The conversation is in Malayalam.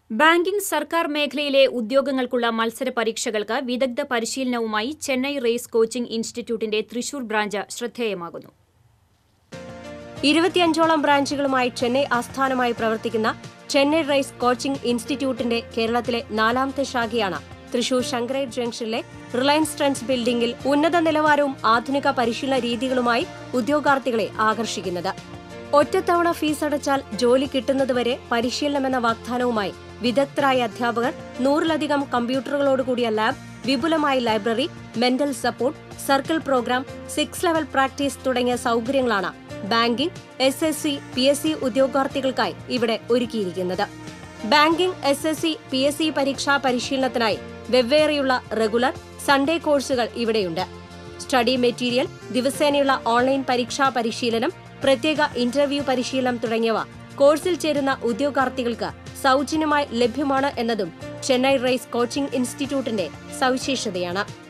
ബാങ്കിംഗ് സർക്കാർ മേഖലയിലെ ഉദ്യോഗങ്ങൾക്കുള്ള മത്സര പരീക്ഷകൾക്ക് വിദഗ്ധ പരിശീലനവുമായി ചെന്നൈ റേസ് കോച്ചിംഗ് ഇൻസ്റ്റിറ്റ്യൂട്ടിന്റെ തൃശൂർ ബ്രാഞ്ച് ശ്രദ്ധേയമാകുന്നു ഇരുപത്തിയഞ്ചോളം ബ്രാഞ്ചുകളുമായി ചെന്നൈ ആസ്ഥാനമായി പ്രവർത്തിക്കുന്ന ചെന്നൈ റൈസ് കോച്ചിംഗ് ഇൻസ്റ്റിറ്റ്യൂട്ടിന്റെ കേരളത്തിലെ നാലാമത്തെ ശാഖയാണ് തൃശൂർ ശങ്കരേറ്റ് ജംഗ്ഷനിലെ റിലയൻസ് ട്രെൻഡ്സ് ബിൽഡിംഗിൽ ഉന്നത നിലവാരവും ആധുനിക പരിശീലന രീതികളുമായി ഉദ്യോഗാർത്ഥികളെ ആകർഷിക്കുന്നത് ഒറ്റത്തവണ ഫീസ് അടച്ചാൽ ജോലി കിട്ടുന്നതുവരെ പരിശീലനമെന്ന വാഗ്ദാനവുമായി വിദഗ്ധരായ അധ്യാപകർ നൂറിലധികം കമ്പ്യൂട്ടറുകളോടുകൂടിയ ലാബ് വിപുലമായ library mental support circle program six level practice തുടങ്ങിയ സൗകര്യങ്ങളാണ് banking S S C P S C ഉദ്യോഗാർത്ഥികൾക്കായി ഇവിടെ ഒരുക്കിയിരിക്കുന്നത് banking S S C P S C പരീക്ഷാ പരിശീലനത്തിനായി വെവ്വേറെയുള്ള റെഗുലർ സൺഡേ കോഴ്സുകൾ ഇവിടെയുണ്ട് സ്റ്റഡി മെറ്റീരിയൽ ദിവസേനയുള്ള ഓൺലൈൻ പരീക്ഷാ പരിശീലനം പ്രത്യേക ഇന്റർവ്യൂ പരിശീലനം തുടങ്ങിയവ കോഴ്സിൽ ചേരുന്ന ഉദ്യോഗാർത്ഥികൾക്ക് സൗജന്യമായി ലഭ്യമാണ് എന്നതും ചെന്നൈ റൈസ് കോച്ചിംഗ് ഇൻസ്റ്റിറ്റ്യൂട്ടിന്റെ സവിശേഷതയാണ്